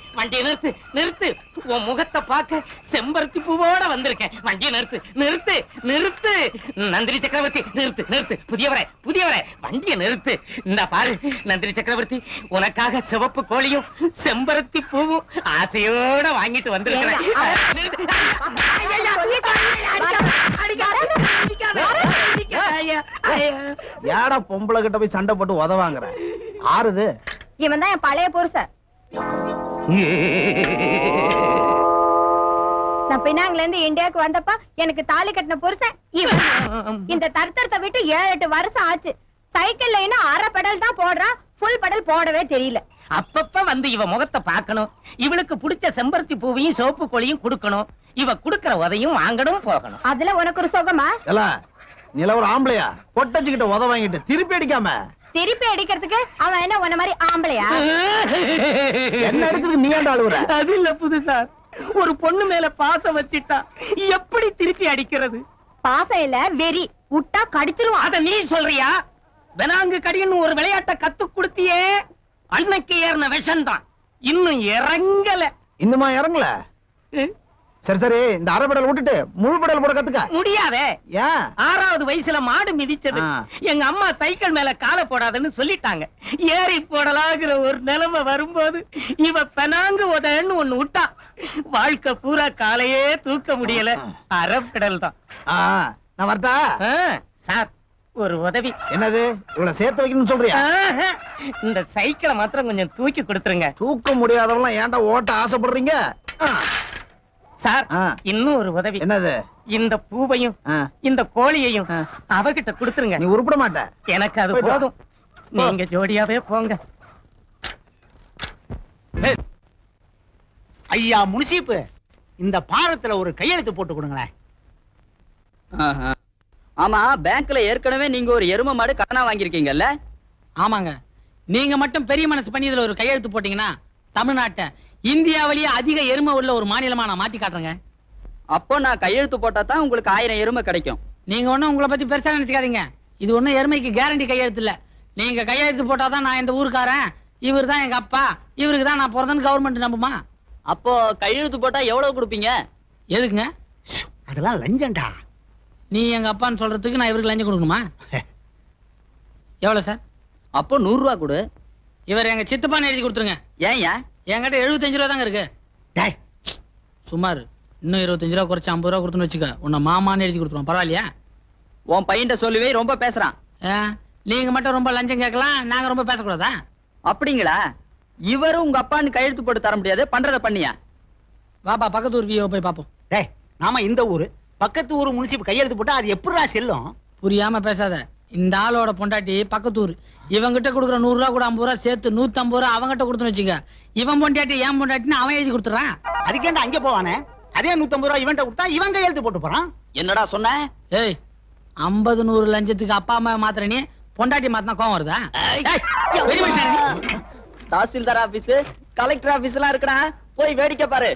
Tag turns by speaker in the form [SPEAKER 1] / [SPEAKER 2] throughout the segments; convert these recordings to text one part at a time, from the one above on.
[SPEAKER 1] வண்டியை நிறுத்து நிறுத்து உன் முகத்தை பார்க்க செம்பருத்தி பூவோட வந்திருக்கேன் வண்டியை நிறுத்து நிறுத்து நிறுத்து நந்தினி சக்கரவர்த்தி நிறுத்து நிறுத்து புதியவரே புதியவரே வண்டியை நிறுத்து இந்த பாரு நந்தினி சக்கரவர்த்தி உனக்காக சிவப்பு கோழியும் செம்பருத்தி பூவும் ஆசையோட வாங்கிட்டு வந்திருக்கிறேன் நிறுத்து. ஐயா, அடிக்காத, அடிக்காத, அடிக்காத, ஐயா, ஐயா.
[SPEAKER 2] ஏடா பொம்பளை கிட்ட போய் சண்டை போட்டு உதவாங்கற ஆறுது
[SPEAKER 3] இவன் தான் என் பழைய புருஷன் நான் பினாங்ல இருந்து இந்தியாவுக்கு வந்தப்ப எனக்கு தாலி கட்டின புருஷன் இவன் இந்த தருத்தரத்தை விட்டு ஏழு எட்டு வருஷம் ஆச்சு சைக்கிள்ல இன்னும் அரை பெடல் தான் போடுறான் ஃபுல் பெடல் போடவே தெரியல
[SPEAKER 1] அப்பப்ப வந்து இவ முகத்தை பார்க்கணும் இவளுக்கு பிடிச்ச செம்பருத்தி பூவையும் சோப்பு கோழியும் கொடுக்கணும் இவ குடுக்கற உதையும் வாங்கணும் போகணும்
[SPEAKER 3] அதுல உனக்கு ஒரு சுகமா
[SPEAKER 2] எல நிலவர ஆம்பளையா பொட்டச்சுக்கிட்ட உத வாங்கிட்டு திருப்பி அடிக்காம
[SPEAKER 3] திருப்பி அடிக்கிறதுக்கு அவன் என்ன உன்ன மாதிரி ஆம்பளையா
[SPEAKER 2] என்ன அடிச்சதுக்கு நீ ஏன்டா அழுவுற
[SPEAKER 1] அது இல்ல புதுசா ஒரு பொண்ணு மேல பாசம் வச்சிட்டா எப்படி திருப்பி அடிக்கிறது
[SPEAKER 3] பாசம் இல்ல வெறி விட்டா கடிச்சிருவான்
[SPEAKER 1] அத நீ சொல்றியா வெனாங்கு கடின்னு ஒரு விளையாட்ட கத்து கொடுத்தியே அன்னைக்கு ஏறின விஷம்தான் இன்னும் இறங்கல
[SPEAKER 2] இன்னுமா இறங்கல
[SPEAKER 1] ம்,
[SPEAKER 2] சரி சரி இந்த அரை பெடல் விட்டுட்டு முழு பெடல் போட கத்துக்க
[SPEAKER 1] முடியாதே
[SPEAKER 2] ஏன்
[SPEAKER 1] ஆறாவது வயசுல மாடு மிதிச்சது
[SPEAKER 2] ஆ.
[SPEAKER 1] எங்க அம்மா சைக்கிள் மேல காலை போடாதன்னு சொல்லிட்டாங்க ஏறி போடலாங்கிற ஒரு நிலைமை வரும்போது இவ பெனாங்கு உதன்னு ஒண்ணு விட்டா வாழ்க்கை பூரா காலையே தூக்க முடியல அறப்படல் தான்
[SPEAKER 2] ஆ, நான் வரட்டா
[SPEAKER 1] ஆ, சார் ஒரு உதவி
[SPEAKER 2] என்னது இவ்வளவு சேர்த்து வைக்கணும்னு சொல்றியா
[SPEAKER 1] ஆஹா, இந்த சைக்கிளை மாத்திரம் கொஞ்சம் தூக்கி கொடுத்துருங்க
[SPEAKER 2] தூக்க முடியாதவங்களாம் ஏன்டா ஓட்ட ஆசைப்படுறீங்க ஆ,
[SPEAKER 1] சார்
[SPEAKER 2] ஆ.
[SPEAKER 1] இன்னும் ஒரு உதவி
[SPEAKER 2] என்னது
[SPEAKER 1] இந்த பூவையும்
[SPEAKER 2] ஆ,
[SPEAKER 1] இந்த கோழியையும் அவகிட்ட கொடுத்துருங்க
[SPEAKER 2] நீ உருப்பிட மாட்ட
[SPEAKER 1] எனக்கு அது
[SPEAKER 2] போயிட்டு வா.
[SPEAKER 1] போதும் நீங்க ஜோடியாவே போங்க
[SPEAKER 4] ஐயா முனிசிப்பு இந்த பாரத்துல ஒரு கையெழுத்து போட்டு கொடுங்களேன்
[SPEAKER 5] ஆஹா. ஆமா பேங்க்ல ஏற்கனவே நீங்க ஒரு எரும மாடு கடனா வாங்கியிருக்கீங்கல்ல
[SPEAKER 6] ஆமாங்க நீங்க மட்டும் பெரிய மனசு பண்ணி இதுல ஒரு கையெழுத்து போட்டீங்கன்னா தமிழ்நாட்டை இந்தியாவிலேயே அதிக எருமை உள்ள ஒரு மாநிலமா நான் மாத்தி காட்டுறேங்க
[SPEAKER 5] அப்போ நான் கையெழுத்து போட்டா தான் உங்களுக்கு ஆயிரம் எருமை கிடைக்கும்
[SPEAKER 6] நீங்க ஒண்ணும் உங்களை பத்தி பெருசா நினைச்சுக்காதீங்க இது ஒண்ணும் எருமைக்கு கேரண்டி கையெழுத்து இல்ல நீங்க கையெழுத்து போட்டாதான் நான் இந்த ஊருக்காரன் இவர் தான் எங்க அப்பா இவருக்கு தான் நான் பிறந்தேன்னு கவர்மெண்ட் நம்புமா
[SPEAKER 5] அப்போ கையெழுத்து போட்டா எவ்வளவு கொடுப்பீங்க
[SPEAKER 6] எதுக்குங்க
[SPEAKER 4] அதெல்லாம் லஞ்சம்டா
[SPEAKER 6] நீ எங்க அப்பான்னு சொல்றதுக்கு நான் இவருக்கு லஞ்சம் கொடுக்கணுமா எவ்வளவு சார்
[SPEAKER 5] அப்போ நூறு ரூபா கொடு
[SPEAKER 6] இவர் எங்க சித்தப்பான்னு எழுதி கொடுத்துருங்க
[SPEAKER 5] ஏன்யா
[SPEAKER 6] என்கிட்ட எழுபத்தஞ்சு ரூபா தாங்க இருக்கு
[SPEAKER 4] டேய்
[SPEAKER 6] சுமார் இன்னும் இருபத்தஞ்சு ரூபா குறைச்சு ஐம்பது ரூபா கொடுத்துன்னு வச்சுக்க உன்னை மாமான்னு எழுதி கொடுத்துருவோம் பரவாயில்லையா
[SPEAKER 5] உன் பையன்ட்ட சொல்லுவே ரொம்ப பேசுறான்
[SPEAKER 6] ஆ, நீங்க மட்டும் ரொம்ப லஞ்சம் கேட்கலாம் நாங்க ரொம்ப பேசக்கூடாதா
[SPEAKER 5] அப்படிங்களா இவரும் உங்க அப்பான்னு கையெழுத்து போட்டு தர முடியாது பண்றத பண்ணியா
[SPEAKER 6] வாப்பா பக்கத்து ஊர் வியோ போய் பார்ப்போம்
[SPEAKER 4] டேய் நாம இந்த ஊரு பக்கத்து ஊர் முனிசிப்பு கையெழுத்து போட்டா அது எப்படிடா செல்லும்
[SPEAKER 6] புரியாம பேசாத இந்த ஆளோட பொண்டாட்டி பக்கத்து ஊர் இவங்கிட்ட கொடுக்குற நூறு ரூபா கூட ஐம்பது ரூபா சேர்த்து நூத்தம்பது ரூபா அவங்கிட்ட கொடுத்துன்னு வச்சுக்க இவன் பொண்டாட்டி ஏன் பொண்டாட்டின்னு அவன் எழுதி கொடுத்துறான்
[SPEAKER 4] அதுக்கேண்டா அங்க போவானே அதே நூத்தம்பது ரூபா இவன்ட்ட கொடுத்தா இவன் கையெழுத்து போட்டு போறான்
[SPEAKER 5] என்னடா சொன்ன
[SPEAKER 6] ஏய் ஐம்பது நூறு லஞ்சத்துக்கு அப்பா அம்மா மாத்திர நீ பொண்டாட்டி மாத்தினா கோவம் வருதா ஏய், பெரிய மனுஷனா நீ?
[SPEAKER 5] தாசில்தார் ஆபீஸ் கலெக்டர் ஆபீஸ் எல்லாம் இருக்குடா போய் வேடிக்கை பாரு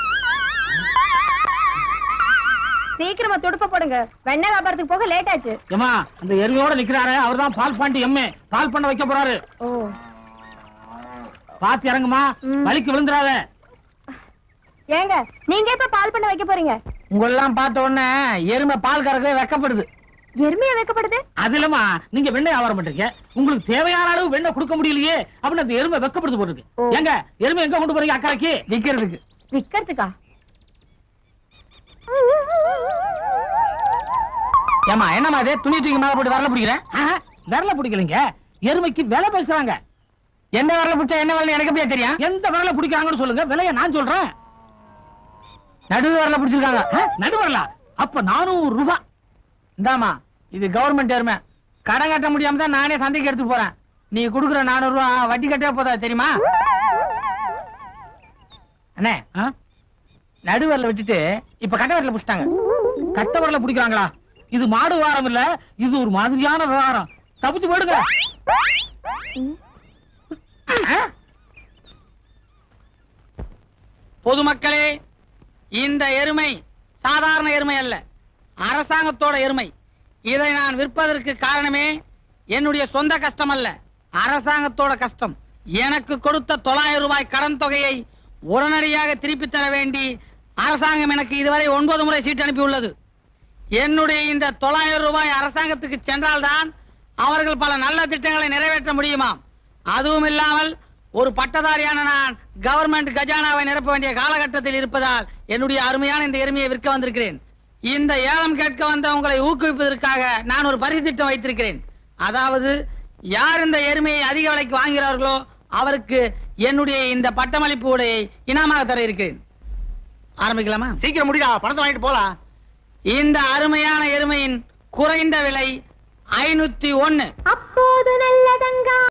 [SPEAKER 3] சீக்கிரமா துடுப்ப போடுங்க வெண்ணெய் வியாபாரத்துக்கு போக லேட் ஆச்சு
[SPEAKER 1] ஏமா அந்த எருமையோட நிக்கிறாரு அவர்தான் பால் பாண்டி எம்ஏ பால் பண்ண வைக்க போறாரு
[SPEAKER 3] ஓ
[SPEAKER 1] பாத்து இறங்குமா
[SPEAKER 3] ம்.
[SPEAKER 1] வலிக்கு விழுந்துறாத
[SPEAKER 3] ஏங்க நீங்க எப்ப பால் பண்ண வைக்க போறீங்க
[SPEAKER 1] உங்களெல்லாம் பார்த்த உடனே எருமை பால் கறக்கவே வெக்கப்படுது
[SPEAKER 3] எருமையா வைக்கப்படுது
[SPEAKER 1] அது இல்லம்மா நீங்க வெண்ணெய் வியாபாரம் பண்றீங்க உங்களுக்கு தேவையான அளவு வெண்ணெய் கொடுக்க முடியலையே அப்படின்னு அந்த எருமை வெக்கப்படுது போட்டுருக்கு
[SPEAKER 3] ஓ.
[SPEAKER 1] எங்க எருமை எங்க கொண்டு போறீங்க அக்காக்கு விக்கிறதுக்கு
[SPEAKER 3] விக்கிறதுக்கா
[SPEAKER 1] ஏமா என்னமா இது துணி தூக்கி மேல போட்டு வரல பிடிக்கிறேன் விரல பிடிக்கலைங்க எருமைக்கு விலை பேசுறாங்க என்ன விரல பிடிச்சா என்ன விரல எனக்கு எப்படியா தெரியும் எந்த விரல பிடிக்கிறாங்கன்னு சொல்லுங்க விலைய நான் சொல்றேன் நடு விரல பிடிச்சிருக்காங்க ஆ, நடு வரலா அப்ப நானூறு ரூபாய் இந்தாமா இது கவர்மெண்ட் எருமை கடன் கட்ட முடியாம தான் நானே சந்தைக்கு எடுத்து போறேன் நீ குடுக்குற நானூறு ரூபா வட்டி கட்டவே போதா தெரியுமா அண்ணே நடு வரல விட்டுட்டு இப்ப கட்ட வரல புடிச்சிட்டாங்க கட்ட வரல பிடிக்கிறாங்களா இது மாடு வாரம் இல்ல இது ஒரு மாதிரியான விவகாரம் தப்பிச்சு போடுங்க ஆ?
[SPEAKER 6] பொதுமக்களே இந்த எருமை சாதாரண எருமை அல்ல அரசாங்கத்தோட எருமை இதை நான் விற்பதற்கு காரணமே என்னுடைய சொந்த கஷ்டம் அல்ல அரசாங்கத்தோட கஷ்டம் எனக்கு கொடுத்த தொள்ளாயிரம் ரூபாய் கடன் தொகையை உடனடியாக திருப்பி தர வேண்டி அரசாங்கம் எனக்கு இதுவரை ஒன்பது முறை சீட்டு அனுப்பியுள்ளது என்னுடைய இந்த தொள்ளாயிரம் ரூபாய் அரசாங்கத்துக்கு சென்றால்தான் அவர்கள் பல நல்ல திட்டங்களை நிறைவேற்ற முடியுமாம் அதுவும் இல்லாமல் ஒரு பட்டதாரியான நான் கவர்மெண்ட் கஜானாவை நிரப்ப வேண்டிய காலகட்டத்தில் இருப்பதால் என்னுடைய அருமையான இந்த எருமையை விற்க வந்திருக்கிறேன் இந்த ஏலம் கேட்க வந்த உங்களை ஊக்குவிப்பதற்காக நான் ஒரு பரிசு திட்டம் வைத்திருக்கிறேன் அதாவது யார் இந்த எருமையை அதிக விலைக்கு வாங்குகிறார்களோ அவருக்கு என்னுடைய இந்த பட்டமளிப்பு உடையை இனாமாக தர இருக்கிறேன் ஆரம்பிக்கலாமா
[SPEAKER 4] சீக்கிரம் முடிடா பணத்தை வாங்கிட்டு போலாம்
[SPEAKER 6] இந்த அருமையான எருமையின் குறைந்த விலை ஐநூத்தி ஒன்னு
[SPEAKER 3] அப்போது நல்லதங்கா